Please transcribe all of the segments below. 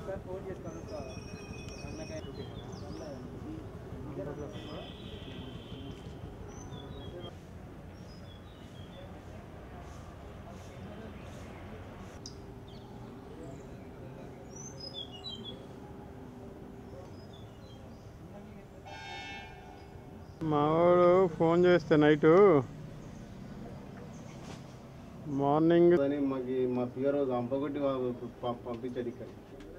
మావాడు ఫోన్ చేస్తే night morning అని మాకు మా ఫియర్ అంపగొట్టి పంపించాడు ఇక్కడ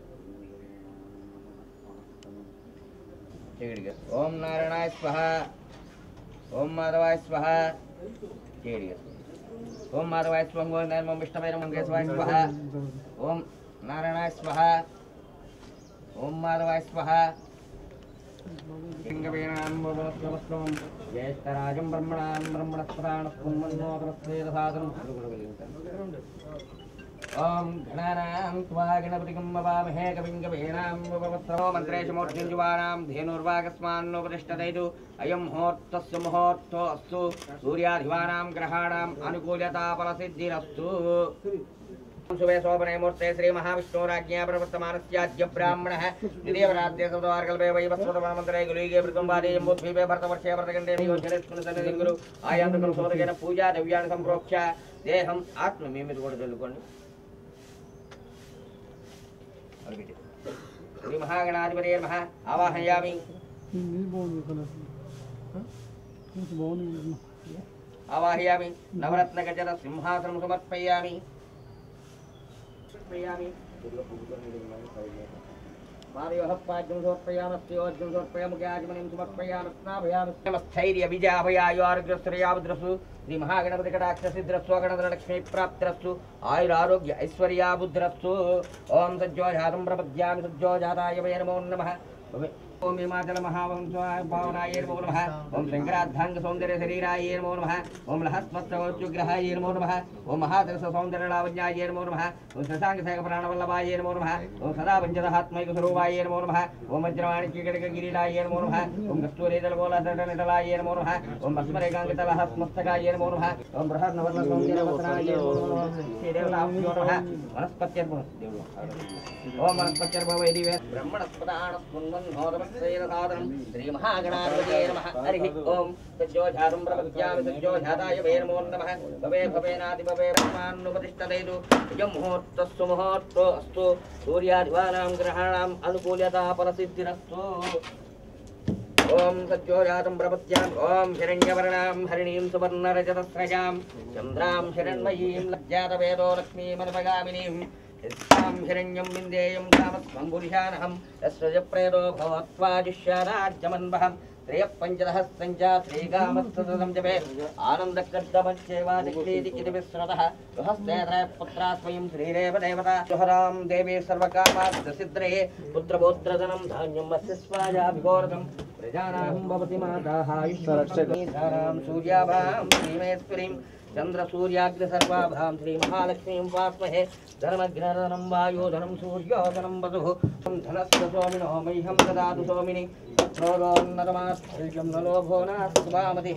చీడిగా ఓం నారాయణాయ స్వహ ఓం మాధవాయ స్వహ చీడిగా ఓం మాధవాయ స్వం ఓం నమో విష్ణవే నమో కేశవాయ స్వహ ఓం నారాయణాయ స్వహ ఓం మాధవాయ స్వహ లింగవీణాంబవస్వం జ్యేష్ఠరాజం బ్రహ్మణాం బ్రహ్మణస్పదానస్కుమ్మన్నోదరస్వేదసాదనం ఓం గణానాం త్వా గణపతికం వవామహే కవిం కవీనాం వవస్రమో మంత్రేశమూర్తింజువానాం ధేనుర్వాగస్మాన్నోపతిష్టదైతు అయం ముహూర్తస్య ముహూర్తో అస్తు సూర్యాధివానాం గ్రహాణాం అనుకూలతాఫలసిద్ధిరస్తు శుభే శోభనే మూర్తే శ్రీ మహావిష్ణురాజ్ఞా ప్రవర్తమానస్యాద్య బ్రాహ్మణः ద్వితీయవరాద్య సదవార్కల్పే వైవస్వతమామంత్రే గులీగే మృతంబాదే జంబూద్వీపే భరతవర్షే భరతఖండే యోజనేస్కుని సన్నిధిం గురు ఆయాంతకం సోదకేన పూజా ద్రవ్యాన్ని సంప్రోక్ష దేహం ఆత్మ మీ మీద కూడా చల్లుకోండి అలిపిటి. శ్రీ మహాగణాధిపతి నమః ఆవాహయామి ఆవాహయామి నవరత్న గజర సింహాసనం సమర్పయామి సమర్పయామి పాదయోః పాద్యం సమర్పయామస్యోర్జం సమర్పయాముఖ్యాజమనిం సమర్పయామస్నాభయామి స్థైర్య విజయాభయాయోర్గ్రశ్రేయాభద్రసు శ్రీ మహాగణపతి కటాక్ష సిద్ధ్రస్వ గణధర లక్ష్మీ ప్రాప్తిరస్సు ఆయురారోగ్య ఐశ్వర్యాబుద్ధిరస్సు ఓం సజ్జోజాతం ప్రపద్యామి సజ్జోజాతాయ వై నమో నమః ఓం హిమాచల మహావంశాయ భావనాయ నమో నమః ఓం శంకరార్థాంగ సౌందర్య శరీరాయ నమో నమః ఓం లహస్వత్సవోచ్చుగ్రహాయ నమో నమః ఓం మహాదర్శ సౌందర్య లావణ్యాయ నమో నమః ఓం శశాంక శేఖ ప్రాణవల్లభాయ నమో నమః ఓం సదా పంచదహాత్మైక స్వరూపాయ నమో నమః ఓం వజ్రవాణి చీకటిక కిరీటాయ నమో నమః ఓం కస్తూరేదల గోళ నిటలాయ నమో నమః ఓం భస్మరేకాంకిత లహస్మస్తకాయ నమో నమః ఓం బృహన్నవర్ణ సౌందర్య వస్త్రాయ నమో నమః శ్రీదేవతాభ్యో నమః వనస్పత్యర్భవ దేవుడు ఓం వనస్పత్యర్భవ ఇది బ్రహ్మణస్పదానస్మన్మన్మోదమశ్రేయసాదనం శ్రీమహాగణాధిపతే నమః హరి ఓం సజ్జోజాతం ప్రపద్యామి సజ్జోజాతాయ వే నమో నమః భవే భవేనాది భవే బ్రహ్మాన్నుపతిష్టదైతు ఇయం ముహూర్తస్సు ముహూర్తో అస్తు సూర్యాదివానాం గ్రహాణాం అనుకూల్యతా ఫలసిద్ధిరస్తు ఓం సజ్జోజాతం ప్రపత్యాం ఓం హిరణ్యవర్ణాం హరిణీం సువర్ణరజతస్రజాం చంద్రాం హిరణ్మయీం లజ్జాతవేదో లక్ష్మీమనుపగామినీం యస్యాం హిరణ్యం విందేయం కామస్వం పురుషానహం యస్రజప్రేదో భవత్వాజుష్యారాజ్యమన్వహం త్రయ పంచదహస్తం చ శ్రీకామస్తదం జపే ఆనందకర్దమచ్చేవాదిక్లీతి ఇది విశ్రతः గృహస్థేత్రయ పుత్రా స్వయం శ్రీరేవ దేవత సుహరాం దేవీ సర్వకామార్థసిద్ధ్రే పుత్రపౌత్రధనం ధాన్యం వస్య స్వాజాభిఘోరకం ప్రజానాం భవతి మాతాహాయుష్మరక్షకీసారాం సూర్యాభాం శ్రీమేశ్వరీం చంద్రసూర్యాగ్ని సర్వాభాం శ్రీ మహాలక్ష్మీం వాస్మహే ధనమగ్నధనం వాయోధనం సూర్యోధనం వసు ధనస్య సోమినో మह्यं దదాతు సోమిని ప్రోదోన్నతమాశ్చర్యం నలోభో నాస్తి వామతి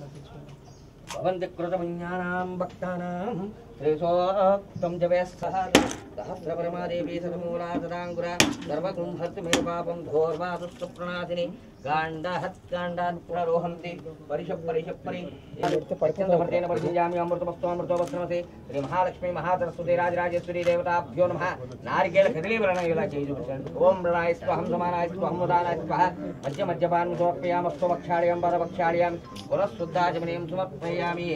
భవంతి కృతపుణ్యానాం భక్తానాం శ్రీసోక్తం జపే సహ సహస్రపరమాదేవీ సతమూలా సదాంగుర సర్వగుం హర్తి మే పాపం ధోర్వాసుష్ట ప్రణాశిని గాండాహత్కాండాన్ ప్రరోహంతి పరిష పరిష పరి పరిచందవర్తేన పరిచయామి అమృతమస్తు అమృతోపస్రమసి శ్రీ మహాలక్ష్మి మహాసరస్వతి రాజరాజేశ్వరి దేవతాభ్యో నమ నారికేల కదలీవరణ ఇలా చేయి చూపించండి ఓం ప్రణాయ స్వహం సమానాయ స్వహం ఉదానాయ స్వహ మధ్య మధ్యపాన్ సమర్పయామస్వ వక్షాళ్యం పరవక్షాళ్యం పునఃశుద్ధాచమనీయం సమర్పయామి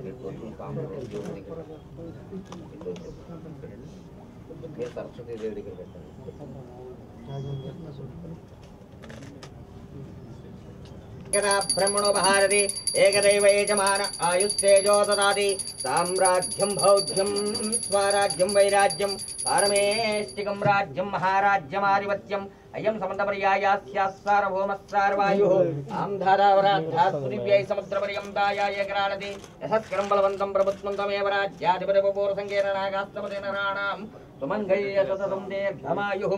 సరస్వతి దేవి దగ్గర పెట్టండి एकदा ब्रह्मणो भारति एकदैव यजमान आयुस्तेजो ददाति साम्राज्यं भौज्यं स्वराज्यं वैराज्यं पारमेष्टिकं राज्यं महाराज्यमाधिपत्यम् अयं समन्तपर्यायास्यासार्वभौमस्सार्वायुः आं धारावराधात्पुरिव्यै समुद्रपर्यन्तायाय ग्राणति यशस्करं बलवन्तं प्रभुत्वन्तमेव राज्याधिपतिपपूर्वसङ्गेन नागास्तपतेन राणां सुमङ्गल्य सततं दीर्घमायुः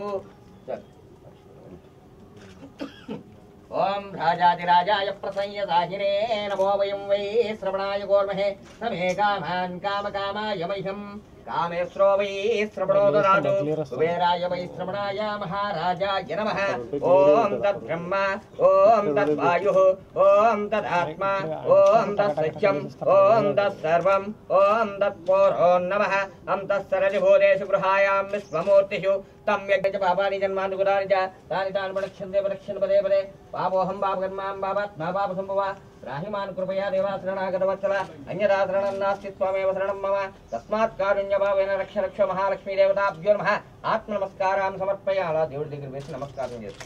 ఓం రాజాదిరాజాయ ప్రసయ్య సాహిరే నమో వయం వై శ్రవణాయ గోర్మహే సమే కామాన్ కామకామాయ మహ్యం కామేశ్వరో వై శ్రవణో దదాతు కుబేరాయ వై శ్రవణాయ మహారాజాయ నమః ఓం తద్బ్రహ్మ ఓం తద్వాయు ఓం తదాత్మ ఓం తత్సత్యం ఓం తత్సర్వం ఓం తత్పూర్వో నమః అంతఃసరలిభూతేషు గృహాయాం విశ్వమూర్తిషు తం యజ్ఞ పాపాని జన్మాని గురాని చ తాని తాని పరక్షందే పరక్షన్ పదే పదే పాపోహం పాపకర్మాం పాపాత్మా పాప సంభవ రాహిమాన్ కృపయా దేవాశ్రణాగతవత్సల అన్యదా శరణం నాస్తి త్వమేవ శరణం మమ తస్మాత్ కారుణ్యభావేన రక్ష రక్ష మహాలక్ష్మీ దేవతాభ్యో నమః ఆత్మ నమస్కారాన్ని సమర్పయాల దేవుడి దగ్గర వేసి నమస్కారం చేసుకో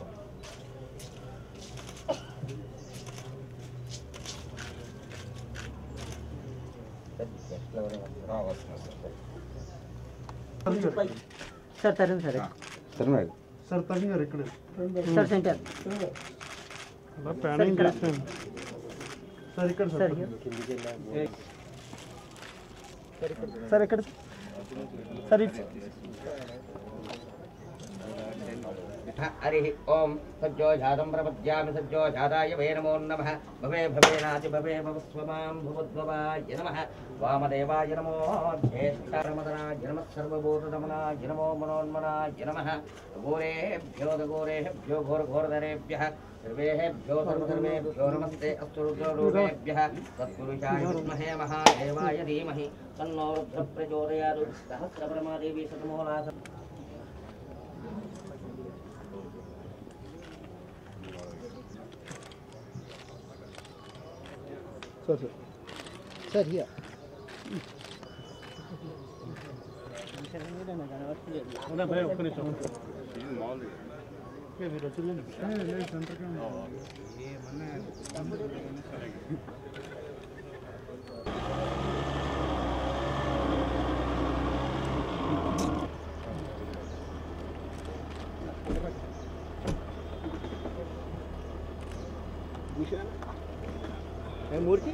సార్ తరుణ్ సార్ సార్ తగిన గారు ఇక్కడ సార్ సెంటర్ అలా ప్లానింగ్ చేస్తాను సార్ ఇక్కడ సార్ సార్ ఎక్కడ సార్ ఇటు హరి ఓం సజ్జో జాతం ప్రపద్యామి సజ్జో జాతాయ వే నమో నమః భవే భవేనాతి భవే భవస్వమాం భవద్భవాయ నమః వామదేవాయ నమో జ్యేష్ఠరమదనాయ నమః సర్వభూతదమనాయ నమో మనోన్మనాయ నమః ఘోరేభ్యో ఘోరేభ్యో ఘోరఘోరధరేభ్యः सर्वेभ्यो सर्वधर्मेभ्यो नमस्ते अस्तु रुद्ररूपेभ्यः तत्पुरुषाय विद्महे महादेवाय धीमहि तन्नो रुद्रः प्रचोदयात् सहस्रपरमादेवी शतमूलास సార్ సార్ సార్ హియర్ ఒక్క నిమిషం మూర్తి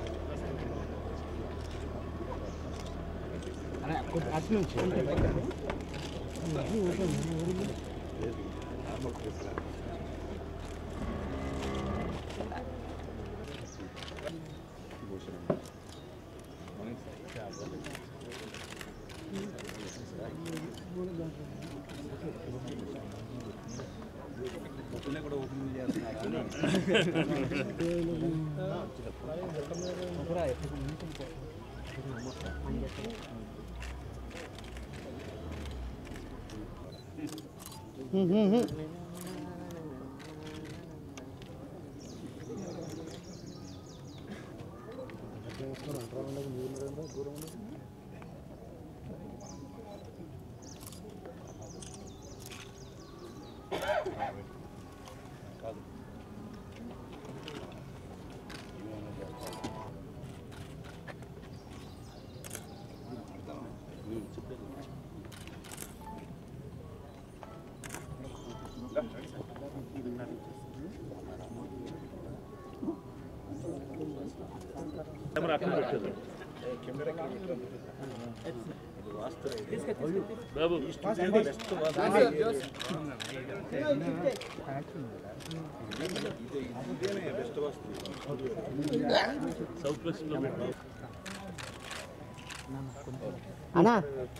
అన్నా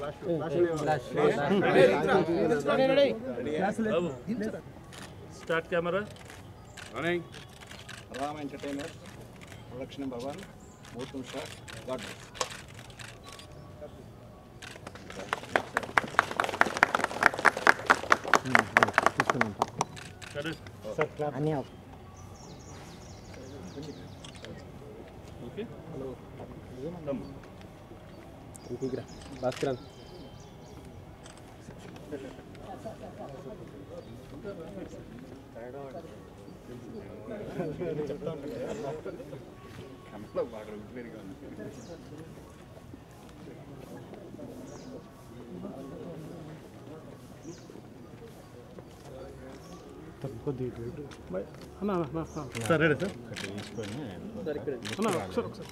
start camera running Ram entertainer production Bhavan మూర్తం షాట్ గాడ్ అన్నీ okay Bhaskaran sir ready sir అన్న ఒకసారి ఒకసారి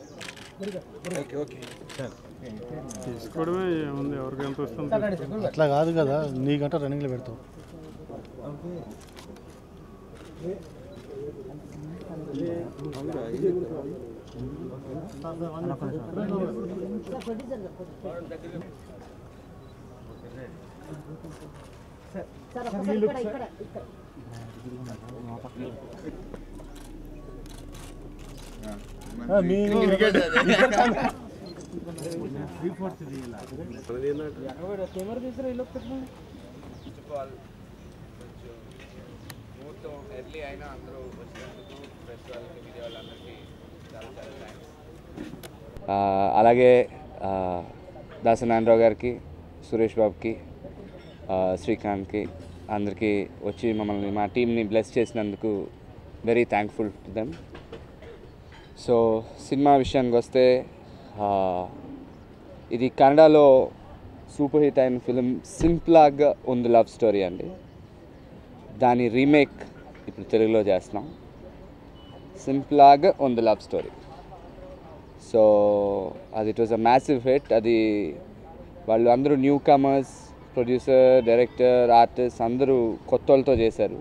తీసుకోవడమే ఏముంది ఎవరికి ఎంత వస్తుంది అట్లా కాదు కదా నీ గంట రన్నింగ్లో పెడతావు సార్ ఒక్కసారి ఇక్కడ ఇక్కడ ఇక్కడ ఫస్ట్ ఆఫ్ ఆల్ కొంచెం ముహూర్తం ఎర్లీ అయినా అందరూ వచ్చినందుకు ప్రెస్ వాళ్ళకి మీడియా వాళ్ళందరికీ చాలా చాలా థ్యాంక్స్ అలాగే దాసనారాయణరావు గారికి సురేష్ బాబుకి ఆ, శ్రీకాంత్కి అందరికీ వచ్చి మమ్మల్ని మా టీంని బ్లెస్ చేసినందుకు very thankful to them so cinema విషయానికి వస్తే ఆ, ఇది కన్నడలో సూపర్ హిట్ అయిన ఫిలిం సింప్లాగా ఉంది లవ్ స్టోరీ అండి దాని రీమేక్ ఇప్పుడు తెలుగులో చేస్తున్నాం సింప్లాగా ఉంది లవ్ స్టోరీ సో అది it was a massive hit అది వాళ్ళు అందరూ newcomers producer director artist అందరూ కొత్త వాళ్ళతో చేశారు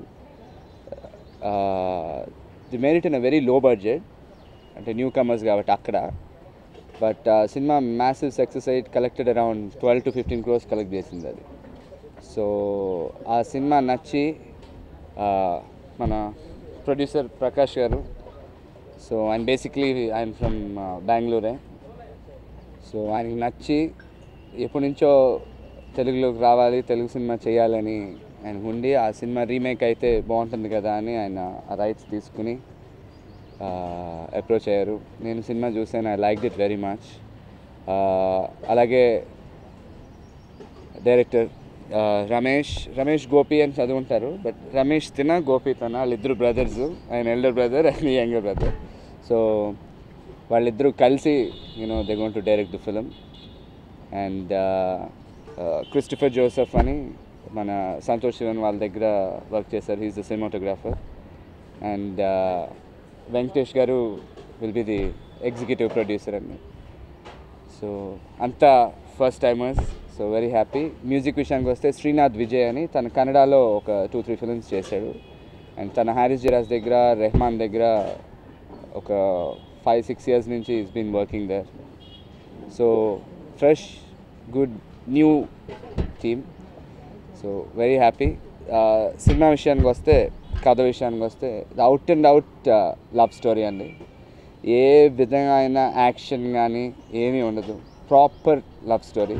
the merit in a very low budget అంటే న్యూ కమర్స్ కాబట్టి అక్కడ బట్ సినిమా మ్యాసివ్ సక్సెస్ అయ్యి collected around twelve to fifteen crores collect చేసింది అది సో ఆ సినిమా నచ్చి ఆ, మన ప్రొడ్యూసర్ ప్రకాష్ గారు సో ఆయన బేసిక్లీ ఆయన ఫ్రమ్ బెంగళూరే సో ఆయనకి నచ్చి ఎప్పటి నుంచో తెలుగులోకి రావాలి తెలుగు సినిమా చేయాలని ఆయనకు ఉండి ఆ సినిమా రీమేక్ అయితే బాగుంటుంది కదా అని ఆయన ఆ రైట్స్ తీసుకుని అప్రోచ్ అయ్యారు నేను సినిమా చూసాను I like it very much అలాగే డైరెక్టర్ ఆ, రమేష్ రమేష్ గోపి అని చదువుంటారు బట్ రమేష్ తిన గోపి తన వాళ్ళిద్దరు బ్రదర్స్ ఆయన elder brother and younger brother so వాళ్ళిద్దరూ కలిసి you know they gone to direct the film and Christopher Joseph అని మన సంతోష్ శివన్ వాళ్ళ దగ్గర వర్క్ చేశారు he's the cinematographer and Venkatesh గారు will be the executive producer అండి సో అంతా first timers so very happy music విషయానికి వస్తే శ్రీనాథ్ విజయ్ అని తన కన్నడలో ఒక టూ త్రీ ఫిల్మ్స్ చేశాడు అండ్ తన హారిస్ జిరాజ్ దగ్గర రెహమాన్ దగ్గర ఒక ఫైవ్ సిక్స్ ఇయర్స్ నుంచి is been working there so fresh good new team so very happy cinema విషయానికి వస్తే కథ విషయానికి వస్తే out and out love story అండి ఏ విధంగా అయినా యాక్షన్ కానీ ఏమీ ఉండదు ప్రాపర్ లవ్ స్టోరీ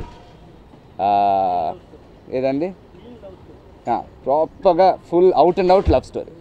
ఏదండి ప్రాపర్గా full out and out love story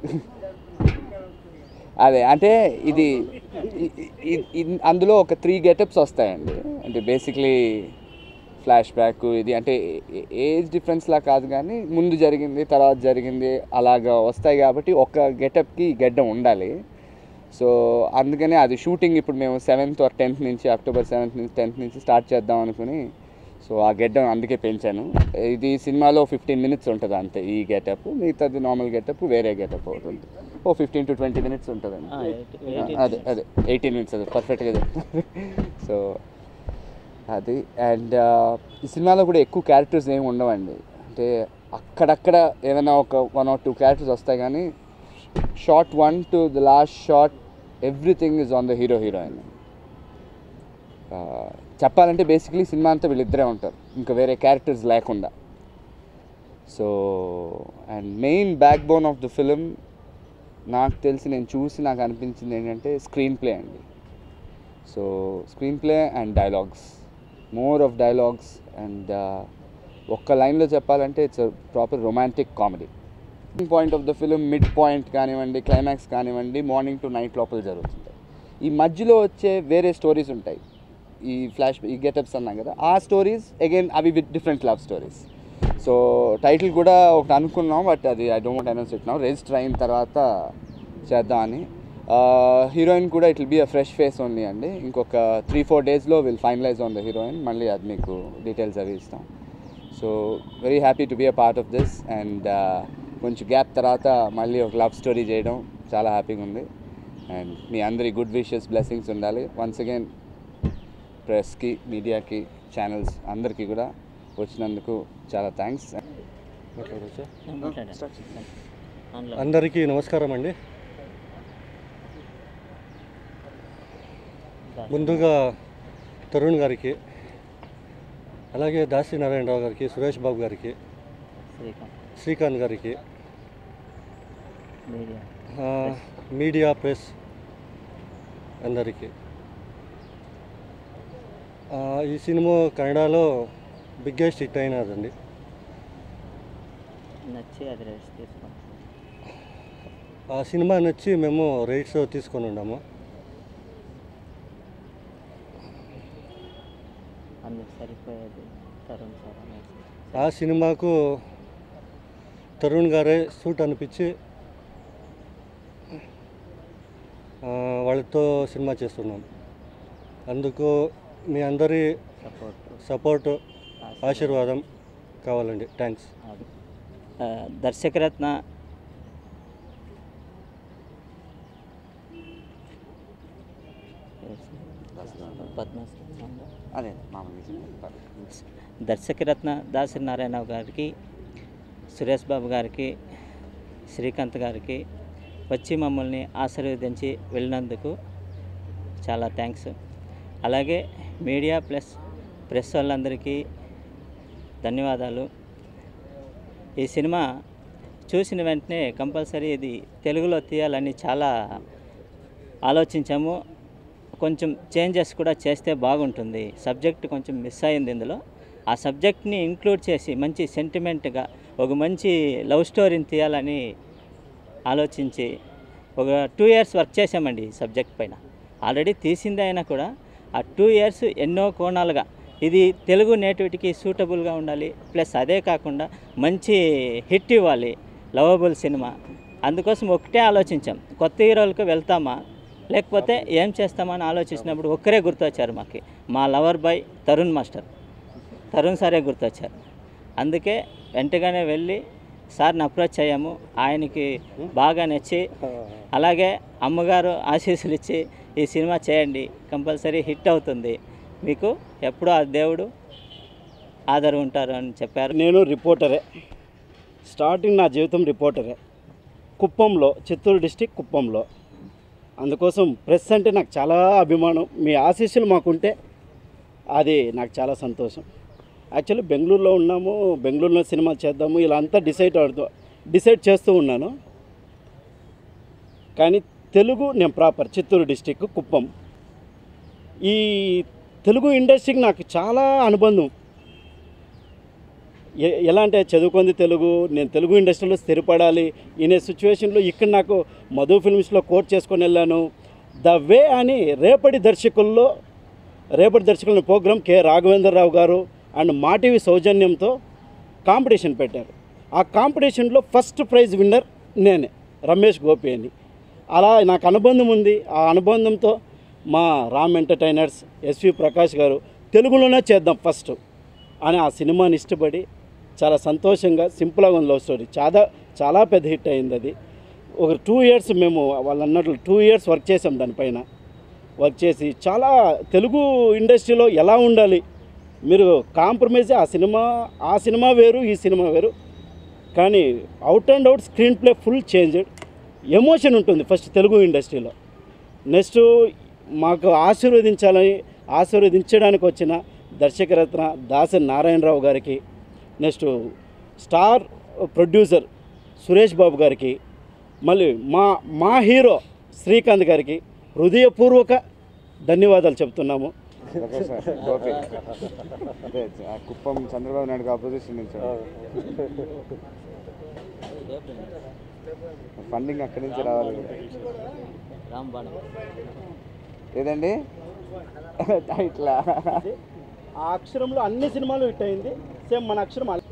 అదే అంటే ఇది ఇ- ఇ- ఇ- అందులో ఒక త్రీ గెటప్స్ వస్తాయండి అంటే బేసిక్లీ ఫ్లాష్ బ్యాక్ ఇది అంటే ఏ- ఏజ్ డిఫరెన్స్లా కాదు కానీ ముందు జరిగింది తర్వాత జరిగింది అలాగా వస్తాయి కాబట్టి ఒక గెటప్కి గెడ్డం ఉండాలి సో అందుకనే అది షూటింగ్ ఇప్పుడు మేము సెవెంత్ ఆర్ టెన్త్ నుంచి అక్టోబర్ సెవెంత్ నుంచి టెన్త్ నుంచి స్టార్ట్ చేద్దాం అనుకుని సో ఆ గెడ్డం అందుకే పెంచాను ఇది సినిమాలో ఫిఫ్టీన్ మినిట్స్ ఉంటుంది అంతే ఈ గెటప్ మిగతాది నార్మల్ గెటప్ వేరే గెటప్ అవుతుంది ఓ ఫిఫ్టీన్ టు ట్వంటీ మినిట్స్ ఉంటుందండి అదే అదే ఎయిటీన్ మినిట్స్ అదే పర్ఫెక్ట్గా చెప్తాను సో అది అండ్ ఈ సినిమాలో కూడా ఎక్కువ క్యారెక్టర్స్ ఏమి ఉండవండి అంటే అక్కడక్కడ ఏమైనా ఒక వన్ ఆర్ టూ క్యారెక్టర్స్ వస్తాయి కానీ short one to the last short everything is on the hero heroine చెప్పాలంటే బేసిక్లీ సినిమా అంతా వీళ్ళిద్దరే ఉంటారు ఇంకా వేరే క్యారెక్టర్స్ లేకుండా so and main backbone of the film నాకు తెలిసి నేను చూసి నాకు అనిపించింది ఏంటంటే స్క్రీన్ ప్లే అండి so screenplay and dialogues more of dialogues and ఒక్క లైన్లో చెప్పాలంటే it's proper romantic comedy point of the film mid point కానివ్వండి క్లైమాక్స్ కానివ్వండి మార్నింగ్ టు నైట్ లోపల జరుగుతుంటాయి ఈ మధ్యలో వచ్చే వేరే స్టోరీస్ ఉంటాయి ఈ ఫ్లాష్ ఈ గెటప్స్ అన్నాం కదా ఆ స్టోరీస్ అగైన్ అవి with different love stories so title కూడా ఒకటి అనుకున్నాం బట్ అది I don't announce it now register అయిన తర్వాత చేద్దామని హీరోయిన్ కూడా it will be a fresh face only అండి ఇంకొక త్రీ ఫోర్ డేస్లో will finalize on the heroine మళ్ళీ అది మీకు డీటెయిల్స్ అవి ఇస్తాం so very happy to be a part of this and కొంచెం గ్యాప్ తర్వాత మళ్ళీ ఒక లవ్ స్టోరీ చేయడం చాలా హ్యాపీగా ఉంది అండ్ మీ అందరి గుడ్ విషెస్ బ్లెస్సింగ్స్ ఉండాలి వన్స్ అగైన్ ప్రెస్కి మీడియాకి ఛానల్స్ అందరికీ కూడా వచ్చినందుకు చాలా థ్యాంక్స్ అందరికీ నమస్కారం అండి ముందుగా తరుణ్ గారికి అలాగే దాసి నారాయణరావు గారికి సురేష్ బాబు గారికి శ్రీకాంత్ శ్రీకాంత్ గారికి మీడియా ఆ, మీడియా ప్రెస్ అందరికీ ఆ, ఈ సినిమా కన్నడలో బిగ్గెస్ట్ హిట్ అయినదండి నచ్చి అది రెస్ట్ తీసుకోండి ఆ సినిమా నచ్చి మేము రైట్స్ తీసుకొని ఉన్నాము అందుకు సరిపోయేది తరుణ్ సార్ అనేసి ఆ సినిమాకు తరుణ్ గారే సూట్ అనిపించి ఆ, వాళ్ళతో సినిమా చేస్తున్నాం అందుకు మీ అందరి సపోర్ట్ సపోర్ట్ ఆశీర్వాదం కావాలండి థ్యాంక్స్ దర్శకరత్న పద్మశ్రీ అదే మామూలు దర్శకరత్న దాసరి నారాయణ గారికి సురేష్ బాబు గారికి శ్రీకాంత్ గారికి వచ్చి మమ్మల్ని ఆశీర్వదించి వెళ్ళినందుకు చాలా థ్యాంక్స్ అలాగే మీడియా ప్లస్ ప్రెస్ వాళ్ళందరికీ ధన్యవాదాలు ఈ సినిమా చూసిన వెంటనే కంపల్సరీ ఇది తెలుగులో తీయాలని చాలా ఆలోచించాము కొంచెం చేంజెస్ కూడా చేస్తే బాగుంటుంది సబ్జెక్ట్ కొంచెం మిస్ అయింది ఇందులో ఆ సబ్జెక్ట్ని ఇంక్లూడ్ చేసి మంచి సెంటిమెంట్గా ఒక మంచి లవ్ స్టోరీని తీయాలని ఆలోచించి ఒక టూ ఇయర్స్ వర్క్ చేసామండి ఈ సబ్జెక్ట్ పైన ఆల్రెడీ తీసింది అయినా కూడా ఆ టూ ఇయర్స్ ఎన్నో కోణాలుగా ఇది తెలుగు నేటివిటీకి సూటబుల్గా ఉండాలి ప్లస్ అదే కాకుండా మంచి హిట్ ఇవ్వాలి లవబుల్ సినిమా అందుకోసం ఒకటే ఆలోచించాం కొత్త హీరోలకు వెళ్తామా లేకపోతే ఏం చేస్తామని ఆలోచించినప్పుడు ఒక్కరే గుర్తొచ్చారు మాకు మా lover boy Tarun master Tarun సారే గుర్తొచ్చారు అందుకే వెంటనే వెళ్ళి సార్ని అప్రోచ్ అయ్యాము ఆయనకి బాగా నచ్చి అలాగే అమ్మగారు ఆశీస్సులు ఇచ్చి ఈ సినిమా చేయండి కంపల్సరీ హిట్ అవుతుంది మీకు ఎప్పుడూ ఆ దేవుడు ఆధార ఉంటారు అని చెప్పారు నేను రిపోర్టరే స్టార్టింగ్ నా జీవితం రిపోర్టరే కుప్పంలో చిత్తూరు డిస్టిక్ కుప్పంలో అందుకోసం ప్రెస్ అంటే నాకు చాలా అభిమానం మీ ఆశీస్సులు మాకుంటే అది నాకు చాలా సంతోషం యాక్చువల్లీ బెంగళూరులో ఉన్నాము బెంగళూరులో సినిమా చేద్దాము ఇలా అంతా డిసైడ్ అవుతూ డిసైడ్ చేస్తూ ఉన్నాను కానీ తెలుగు నేను ప్రాపర్ చిత్తూరు డిస్టిక్ కుప్పం ఈ తెలుగు ఇండస్ట్రీకి నాకు చాలా అనుబంధం ఎ- ఎలా అంటే చదువుకుంది తెలుగు నేను తెలుగు ఇండస్ట్రీలో స్థిరపడాలి ఇనే సిచ్యువేషన్లో ఇక్కడ నాకు మధు ఫిల్మ్స్లో కోట్ చేసుకొని వెళ్ళాను ద వే అని రేపటి దర్శకుల్లో రేపటి దర్శకుల ప్రోగ్రాం కె రాఘవేంద్రరావు గారు అండ్ మాటివి సౌజన్యంతో కాంపిటీషన్ పెట్టారు ఆ కాంపిటీషన్లో ఫస్ట్ ప్రైజ్ విన్నర్ నేనే రమేష్ గోపి అని అలా నాకు అనుబంధం ఉంది ఆ అనుబంధంతో మా రామ్ ఎంటర్టైనర్స్ ఎస్వి ప్రకాష్ గారు తెలుగులోనే చేద్దాం ఫస్ట్ అని ఆ సినిమాని ఇష్టపడి చాలా సంతోషంగా సింపుల్గా ఉంది లవ్ స్టోరీ చాలా చాలా పెద్ద హిట్ అయింది అది ఒక టూ ఇయర్స్ మేము వాళ్ళు అన్నట్లు టూ ఇయర్స్ వర్క్ చేసాం దానిపైన వర్క్ చేసి చాలా తెలుగు ఇండస్ట్రీలో ఎలా ఉండాలి మీరు కాంప్రమైజ్ ఆ సినిమా ఆ సినిమా వేరు ఈ సినిమా వేరు కానీ out and out screenplay full changed emotion ఉంటుంది ఫస్ట్ తెలుగు ఇండస్ట్రీలో నెక్స్ట్ మాకు ఆశీర్వదించాలని ఆశీర్వదించడానికి వచ్చిన దర్శకరత్న దాసరి నారాయణరావు గారికి నెక్స్ట్ స్టార్ ప్రొడ్యూసర్ సురేష్ బాబు గారికి మళ్ళీ మా మా హీరో శ్రీకాంత్ గారికి హృదయపూర్వక ధన్యవాదాలు చెప్తున్నాము ఓకే సార్ గోపి అదే ఆ కుప్పం చంద్రబాబు నాయుడుకి ఆపోజిషన్ నుంచి ఫండింగ్ అక్కడి నుంచి రావాలి రాంబాణం ఏదండి ఇట్లా ఆ అక్షరంలో అన్ని సినిమాలు హిట్ అయింది సేమ్ మన అక్షరం